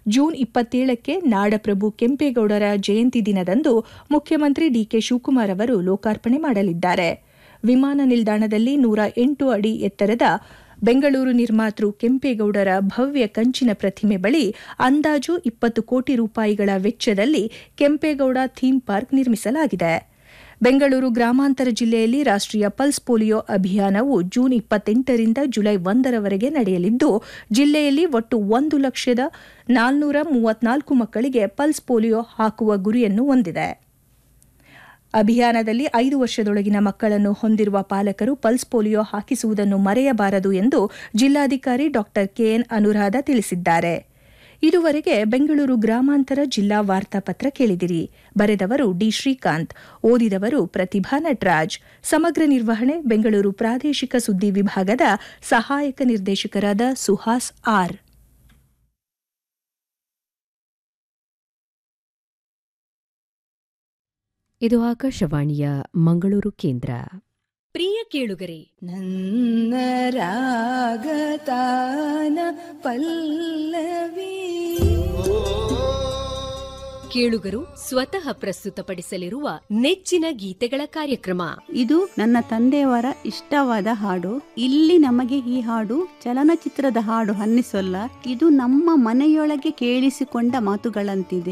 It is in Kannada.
ಜೂನ್ ಇಪ್ಪತ್ತೇಳಕ್ಕೆ ನಾಡಪ್ರಭು ಕೆಂಪೇಗೌಡರ ಜಯಂತಿ ದಿನದಂದು ಮುಖ್ಯಮಂತ್ರಿ ಡಿಕೆ ಶಿವಕುಮಾರ್ ಅವರು ಲೋಕಾರ್ಪಣೆ ಮಾಡಲಿದ್ದಾರೆ ವಿಮಾನ ನಿಲ್ದಾಣದಲ್ಲಿ ನೂರ ಎಂಟು ಅಡಿ ಎತ್ತರದ ಬೆಂಗಳೂರು ನಿರ್ಮಾತೃ ಕೆಂಪೇಗೌಡರ ಭವ್ಯ ಕಂಚಿನ ಪ್ರತಿಮೆ ಬಳಿ ಅಂದಾಜು ಇಪ್ಪತ್ತು ಕೋಟಿ ರೂಪಾಯಿಗಳ ವೆಚ್ಚದಲ್ಲಿ ಕೆಂಪೇಗೌಡ ಥೀಮ್ ಪಾರ್ಕ್ ನಿರ್ಮಿಸಲಾಗಿದೆ ಬೆಂಗಳೂರು ಗ್ರಾಮಾಂತರ ಜಿಲ್ಲೆಯಲ್ಲಿ ರಾಷ್ಟ್ರೀಯ ಪಲ್ಸ್ ಪೋಲಿಯೋ ಅಭಿಯಾನವು ಜೂನ್ ಇಪ್ಪತ್ತೆಂಟರಿಂದ ಜುಲೈ ಒಂದರವರೆಗೆ ನಡೆಯಲಿದ್ದು ಜಿಲ್ಲೆಯಲ್ಲಿ ಒಟ್ಟು ಒಂದು ಲಕ್ಷದ ನಾಲ್ನೂರ ಮೂವತ್ನಾಲ್ಕು ಮಕ್ಕಳಿಗೆ ಪಲ್ಸ್ ಪೋಲಿಯೋ ಹಾಕುವ ಗುರಿಯನ್ನು ಹೊಂದಿದೆ ಅಭಿಯಾನದಲ್ಲಿ ಐದು ವರ್ಷದೊಳಗಿನ ಮಕ್ಕಳನ್ನು ಹೊಂದಿರುವ ಪಾಲಕರು ಪಲ್ಸ್ ಪೋಲಿಯೋ ಹಾಕಿಸುವುದನ್ನು ಮರೆಯಬಾರದು ಎಂದು ಜಿಲ್ಲಾಧಿಕಾರಿ ಡಾ ಕೆಎನ್ ಅನುರಾಧ ತಿಳಿಸಿದ್ದಾರೆ ಇದುವರೆಗೆ ಬೆಂಗಳೂರು ಗ್ರಾಮಾಂತರ ಜಿಲ್ಲಾ ವಾರ್ತಾಪತ್ರ ಕೇಳಿದಿರಿ ಬರೆದವರು ಡಿ ಶ್ರೀಕಾಂತ್ ಓದಿದವರು ಪ್ರತಿಭಾ ನಟರಾಜ್ ಸಮಗ್ರ ನಿರ್ವಹಣೆ ಬೆಂಗಳೂರು ಪ್ರಾದೇಶಿಕ ಸುದ್ದಿ ವಿಭಾಗದ ಸಹಾಯಕ ನಿರ್ದೇಶಕರಾದ ಸುಹಾಸ್ ಆರ್ ಇದು ಆಕಾಶವಾಣಿಯ ಮಂಗಳೂರು ಕೇಂದ್ರ ಪ್ರಿಯ ಕೇಳುಗರೆ ನನ್ನ ರಾಗತಾನ ಪಲ್ಲವಿ ಕೇಳುಗರು ಸ್ವತಃ ಪ್ರಸ್ತುತಪಡಿಸಲಿರುವ ನೆಚ್ಚಿನ ಗೀತೆಗಳ ಕಾರ್ಯಕ್ರಮ ಇದು ನನ್ನ ತಂದೆಯವರ ಇಷ್ಟವಾದ ಹಾಡು ಇಲ್ಲಿ ನಮಗೆ ಈ ಹಾಡು ಚಲನಚಿತ್ರದ ಹಾಡು ಅನ್ನಿಸೋಲ್ಲ ಇದು ನಮ್ಮ ಮನೆಯೊಳಗೆ ಕೇಳಿಸಿಕೊಂಡ ಮಾತುಗಳಂತಿದೆ